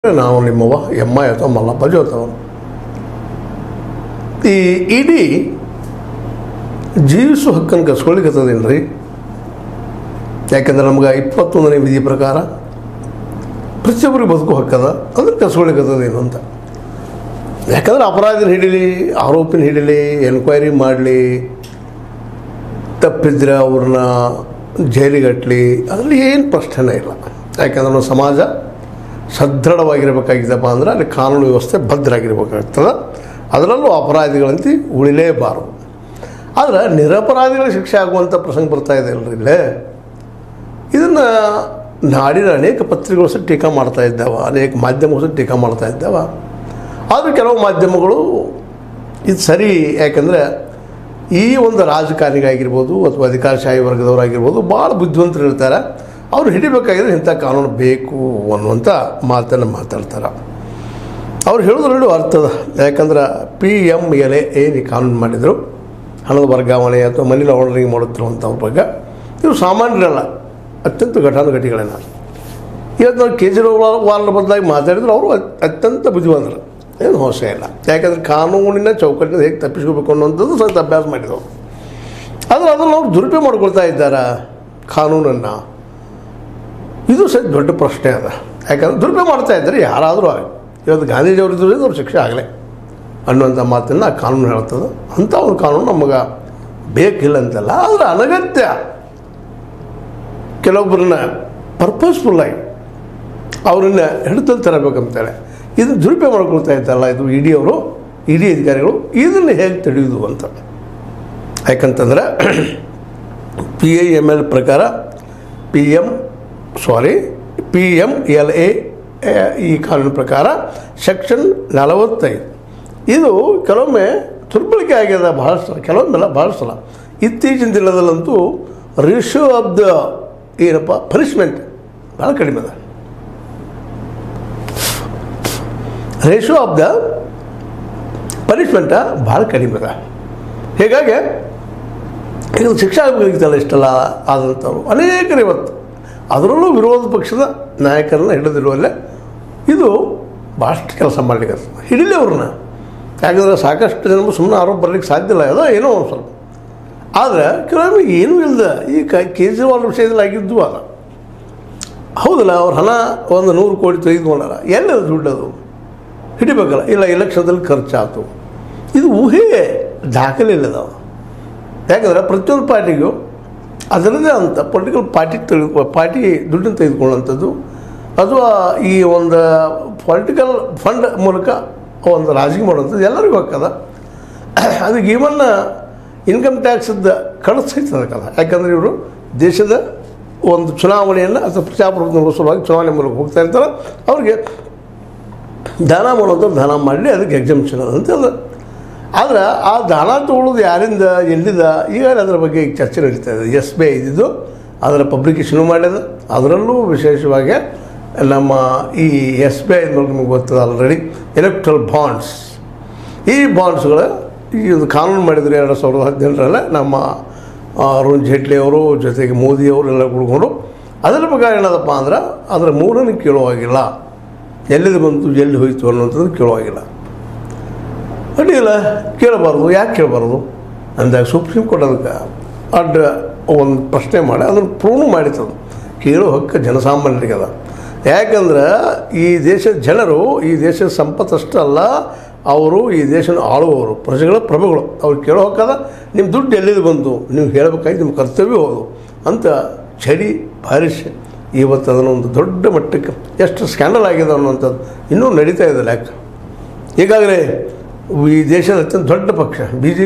ನಾವು ನಿಮ್ಮವ್ವ ಎಮ್ಮ ಅಥವಾ ಮಲ್ಲಪ್ಪ ಜೋತವ ಈ ಇಡೀ ಜೀವಿಸು ಹಕ್ಕನ್ನು ಕಸ್ಕೊಳಿಕತ್ತದೇನ್ರಿ ಯಾಕಂದ್ರೆ ನಮ್ಗೆ ಇಪ್ಪತ್ತೊಂದನೇ ವಿಧಿ ಪ್ರಕಾರ ಪ್ರತಿಯೊಬ್ಬರಿಗೆ ಬದುಕು ಹಕ್ಕದ ಅದನ್ನು ಕಸ್ಕೊಳಿಕತ್ತದೇನು ಅಂತ ಯಾಕಂದ್ರೆ ಅಪರಾಧಿನ ಹಿಡೀಲಿ ಆರೋಪಿನ ಹಿಡೀಲಿ ಎನ್ಕ್ವೈರಿ ಮಾಡಲಿ ತಪ್ಪಿದ್ರೆ ಅವ್ರನ್ನ ಜೈಲಿಗಟ್ಟಲಿ ಅದರಲ್ಲಿ ಏನು ಪ್ರಶ್ನೆನೇ ಇಲ್ಲ ಯಾಕಂದ್ರೆ ನಮ್ಮ ಸಮಾಜ ಸದೃಢವಾಗಿರಬೇಕಾಗಿದ್ದಪ್ಪ ಅಂದ್ರೆ ಅಲ್ಲಿ ಕಾನೂನು ವ್ಯವಸ್ಥೆ ಭದ್ರಾಗಿರ್ಬೇಕಾಗ್ತದೆ ಅದರಲ್ಲೂ ಅಪರಾಧಿಗಳಂತೆ ಉಳಿಲೇಬಾರದು ಆದರೆ ನಿರಪರಾಧಿಗಳಿಗೆ ಶಿಕ್ಷೆ ಆಗುವಂಥ ಪ್ರಸಂಗ ಬರ್ತಾ ಇದೆ ಅಲ್ರಿ ಇಲ್ಲೇ ಇದನ್ನು ನಾಡಿನ ಅನೇಕ ಪತ್ರಿಕೆಗಳು ಸಹ ಟೀಕಾ ಮಾಡ್ತಾ ಇದ್ದಾವೆ ಅನೇಕ ಮಾಧ್ಯಮಗಳು ಸಹ ಟೀಕಾ ಮಾಡ್ತಾ ಇದ್ದಾವೆ ಆದರೆ ಕೆಲವು ಮಾಧ್ಯಮಗಳು ಇದು ಸರಿ ಯಾಕಂದರೆ ಈ ಒಂದು ರಾಜಕಾರಣಿಗಾಗಿರ್ಬೋದು ಅಥವಾ ಅಧಿಕಾರಶಾಹಿ ವರ್ಗದವರಾಗಿರ್ಬೋದು ಭಾಳ ಬುದ್ಧಿವಂತರು ಇರ್ತಾರೆ ಅವ್ರು ಹಿಡಿಬೇಕಾಗಿದ್ರೆ ಇಂಥ ಕಾನೂನು ಬೇಕು ಅನ್ನುವಂಥ ಮಾತನ್ನು ಮಾತಾಡ್ತಾರೆ ಅವ್ರು ಹೇಳೋದ್ರಲ್ಲೂ ಅರ್ಥದ ಯಾಕಂದ್ರೆ ಪಿ ಎಮ್ ಎಲ್ ಎ ಏನು ಈ ಕಾನೂನು ಮಾಡಿದರು ಹಣದ ವರ್ಗಾವಣೆ ಅಥವಾ ಮನಿ ಲಾಂಡ್ರಿಂಗ್ ಮಾಡುತ್ತಿರುವಂಥವ್ರ ಬಗ್ಗೆ ಇವರು ಸಾಮಾನ್ಯರಲ್ಲ ಅತ್ಯಂತ ಘಟಾನುಘಟಿಗಳೇನ ಇವತ್ತು ನಾವು ಕೇಜ್ರಿವಾಲ್ ವಾಲ್ ಬದಲಾಗಿ ಮಾತಾಡಿದ್ರು ಅವರು ಅತ್- ಅತ್ಯಂತ ಬುದ್ಧಿವಂತರು ಏನು ಹೊಸ ಇಲ್ಲ ಯಾಕಂದ್ರೆ ಕಾನೂನಿನ ಚೌಕಟ್ಟಿನ ಹೇಗೆ ತಪ್ಪಿಸ್ಕೋಬೇಕು ಅನ್ನುವಂಥದ್ದು ಸ್ವಲ್ಪ ಅಭ್ಯಾಸ ಮಾಡಿದವರು ಆದರೆ ಅದನ್ನು ಅವ್ರು ದುರುಪಯೋಗ ಮಾಡ್ಕೊಳ್ತಾ ಇದ್ದಾರೆ ಕಾನೂನನ್ನು ಇದು ಸಹ ದೊಡ್ಡ ಪ್ರಶ್ನೆ ಅದ ಯಾಕಂದ್ರೆ ದುರುಪಯೋಗ ಮಾಡ್ತಾ ಇದ್ದಾರೆ ಯಾರಾದರೂ ಆಗಲಿ ಇವತ್ತು ಗಾಂಧೀಜಿಯವರು ಇದ್ದರೆ ಅವ್ರ ಶಿಕ್ಷೆ ಆಗಲೇ ಅನ್ನುವಂಥ ಮಾತನ್ನು ಆ ಕಾನೂನು ಹೇಳ್ತದೆ ಅಂಥ ಒಂದು ಕಾನೂನು ನಮಗೆ ಬೇಕಿಲ್ಲ ಅಂತಲ್ಲ ಆದರೆ ಅನಗತ್ಯ ಕೆಲವೊಬ್ಬರನ್ನ ಪರ್ಪಸ್ಫುಲ್ಲಾಗಿ ಅವರನ್ನ ಹಿಡಿತಲ್ಲಿ ತರಬೇಕಂತೇಳಿ ಇದು ದುರುಪಯೋಗ ಮಾಡ್ಕೊಳ್ತಾ ಇದ್ದಲ್ಲ ಇದು ಇಡಿ ಅವರು ಇಡಿ ಅಧಿಕಾರಿಗಳು ಇದನ್ನು ಹೇಗೆ ತಡೆಯೋದು ಅಂತ ಯಾಕಂತಂದ್ರೆ ಪಿ ಐ ಎಮ್ ಎಲ್ ಪ್ರಕಾರ P M sorry P M L A ಈ ಕಾನೂನು ಪ್ರಕಾರ ಸೆಕ್ಷನ್ ನಲವತ್ತೈದು ಇದು ಕೆಲವೊಮ್ಮೆ ದುರ್ಬಳಕೆ ಆಗ್ಯದ ಭಾಳಷ್ಟು ಸಲ ಕೆಲವೊಮ್ಮೆಲ್ಲ ಭಾಳ ಸಲ ಇತ್ತೀಚಿನ ದಿನದಲ್ಲಂತೂ ರೇಷಿಯೋ ಆಫ್ ದ ಏನಪ್ಪ ಪನಿಷ್ಮೆಂಟ್ ಭಾಳ ಕಡಿಮೆ ಅದ ರೇಷಿಯೋ ಆಫ್ ದ ಪನಿಷ್ಮೆಂಟ ಭಾಳ ಕಡಿಮೆ ಅದ ಹೀಗಾಗಿ ಈಗ ಶಿಕ್ಷೆ ಆಗಬೇಕಾಗಿತ್ತಲ್ಲ ಇಷ್ಟೆಲ್ಲ ಆದಂಥವ್ರು ಅನೇಕರು ಇವತ್ತು ಅದರಲ್ಲೂ ವಿರೋಧ ಪಕ್ಷದ ನಾಯಕರನ್ನ ಹಿಡಿದಿರುವಲ್ಲೇ ಇದು ಭಾಳಷ್ಟು ಕೆಲಸ ಮಾಡಲಿಕ್ಕೆ ಹಿಡಿಲಿ ಅವ್ರನ್ನ ಯಾಕಂದರೆ ಸಾಕಷ್ಟು ಜನ ಸುಮ್ಮನೆ ಆರೋಪ ಬರಲಿಕ್ಕೆ ಸಾಧ್ಯ ಇಲ್ಲ ಅದೋ ಏನೋ ಒಂದು ಸ್ವಲ್ಪ ಆದರೆ ಕೆಲವೊಮ್ಮೆ ಏನೂ ಇಲ್ಲದ ಈ ಕ ಕೇಜ್ರಿವಾಲ್ ವಿಷಯದಲ್ಲಿ ಆಗಿದ್ದು ಅಲ್ಲ ಹೌದಲ್ಲ ಅವ್ರ ಹಣ ಒಂದು ನೂರು ಕೋಟಿ ತೆಗೆದುಕೊಂಡಾರ ಎಲ್ಲಿ ದುಡ್ಡದು ಹಿಡಿಬೇಕಲ್ಲ ಇಲ್ಲ ಎಲೆಕ್ಷನ್ದಲ್ಲಿ ಖರ್ಚಾಯ್ತು ಇದು ಊಹೆ ದಾಖಲೆ ಇಲ್ಲದವ ಯಾಕಂದ್ರೆ ಪ್ರತಿಯೊಂದು ಪಾರ್ಟಿಗೂ ಅದರದ್ದೇ ಅಂತ ಪೊಲಿಟಿಕಲ್ ಪಾರ್ಟಿ ತೆಗೆದು ಪಾರ್ಟಿ ದುಡ್ಡನ್ನು ತೆಗೆದುಕೊಳ್ಳುವಂಥದ್ದು ಅಥವಾ ಈ ಒಂದು ಪೊಲಿಟಿಕಲ್ ಫಂಡ್ ಮೂಲಕ ಒಂದು ರಾಜಕೀಯ ಮಾಡುವಂಥದ್ದು ಎಲ್ಲರಿಗೂ ಹಾಕದ ಅದಕ್ಕೆ ಈವನ್ನ ಇನ್ಕಮ್ ಟ್ಯಾಕ್ಸದ ಕಳಿಸ್ ಸಹಿತ ಅದಕ್ಕಲ್ಲ ಯಾಕಂದರೆ ಇವರು ದೇಶದ ಒಂದು ಚುನಾವಣೆಯನ್ನು ಅಥವಾ ಪ್ರಜಾಪ್ರಭುತ್ವ ನಡೆಸೋ ಸಲುವಾಗಿ ಚುನಾವಣೆ ಮೂಲಕ ಹೋಗ್ತಾ ಇರ್ತಾರೆ ಅವ್ರಿಗೆ ದಾನ ಮಾಡುವಂಥವ್ರು ದಾನ ಮಾಡಲಿ ಅದಕ್ಕೆ ಎಕ್ಸಮ್ಷನ್ ಅಂತ ಅದ ಆದ್ರೆ ಆ ದಾನ ತಗೊಳ್ಳೋದು ಯಾರಿಂದ ಎಲ್ಲಿದ ಈಗ ಅದರ ಬಗ್ಗೆ ಈಗ ಚರ್ಚೆ ನಡೀತಾ ಇದೆ ಎಸ್ ಬಿ ಐ ಇದ್ದಿದ್ದು ಅದರ ಪಬ್ಲಿಕೇಶನು ಮಾಡ್ಯದ ಅದರಲ್ಲೂ ವಿಶೇಷವಾಗಿ ನಮ್ಮ ಈ ಎಸ್ ಬಿ ಐ ನಿಮಗೆ ಗೊತ್ತದ ಆಲ್ರೆಡಿ ಎಲೆಕ್ಟ್ರಲ್ ಬಾಂಡ್ಸ್ ಈ ಬಾಂಡ್ಸ್ಗಳು ಈ ಒಂದು ಕಾನೂನು ಮಾಡಿದ್ರು ಎರಡು ಸಾವಿರದ ಹದಿನೆಂಟರಲ್ಲೇ ನಮ್ಮ ಆ, ಅರುಣ್ ಜೇಟ್ಲಿ ಅವರು ಜೊತೆಗೆ ಮೋದಿ ಅವರೆಲ್ಲ ಕುಡ್ಕೊಂಡು ಅದರ ಪ್ರಕಾರ ಏನದಪ್ಪ ಅಂದ್ರೆ ಅದರ ಮೂರನ್ನು ಕೇಳುವಾಗಿಲ್ಲ ಎಲ್ಲಿದು ಬಂತು ಎಲ್ಲಿ ಹೋಯಿತು ಅನ್ನೋಂಥದ್ದು ಕೇಳುವಾಗಿಲ್ಲ ಅಡ್ಡಿಲ್ಲ ಕೇಳಬಾರ್ದು ಯಾಕೆ ಕೇಳಬಾರ್ದು ಅಂದಾಗ ಸುಪ್ರೀಂ ಕೋರ್ಟ್ ಅದಕ್ಕೆ ಅಡ್ಡ ಒಂದು ಪ್ರಶ್ನೆ ಮಾಡಿ ಅದನ್ನು ಪ್ರೂವ್ ಮಾಡಿತದು ಕೇಳೋ ಹಕ್ಕು ಜನಸಾಮಾನ್ಯರಿಗೆ ಅದ ಯಾಕಂದ್ರೆ ಈ ದೇಶದ ಜನರು ಈ ದೇಶದ ಸಂಪತ್ತಷ್ಟೇ ಅಲ್ಲ ಅವರು ಈ ದೇಶನ ಆಳುವವರು ಪ್ರಜೆಗಳ ಪ್ರಭುಗಳು ಅವ್ರು ಕೇಳೋ ಹಕ್ಕದ ನಿಮ್ಮ ದುಡ್ಡು ಎಲ್ಲಿದು ಬಂತು ನೀವು ಹೇಳಬೇಕಾಗಿ ನಿಮ್ಮ ಕರ್ತವ್ಯ ಹೌದು ಅಂತ ಚಳಿ ಬಾರಿಷ್ ಇವತ್ತು ಅದನ್ನು ಒಂದು ದೊಡ್ಡ ಮಟ್ಟಕ್ಕೆ ಎಷ್ಟು ಸ್ಕ್ಯಾಂಡಲ್ ಆಗಿದೆ ಅನ್ನುವಂಥದ್ದು ಇನ್ನೂ ನಡೀತಾ ಇದೆ ಲೆಕ್ಕ ಈಗಾಗಲೇ ಈ ದೇಶದ ಅತ್ಯಂತ ದೊಡ್ಡ ಪಕ್ಷ ಬಿ ಜೆ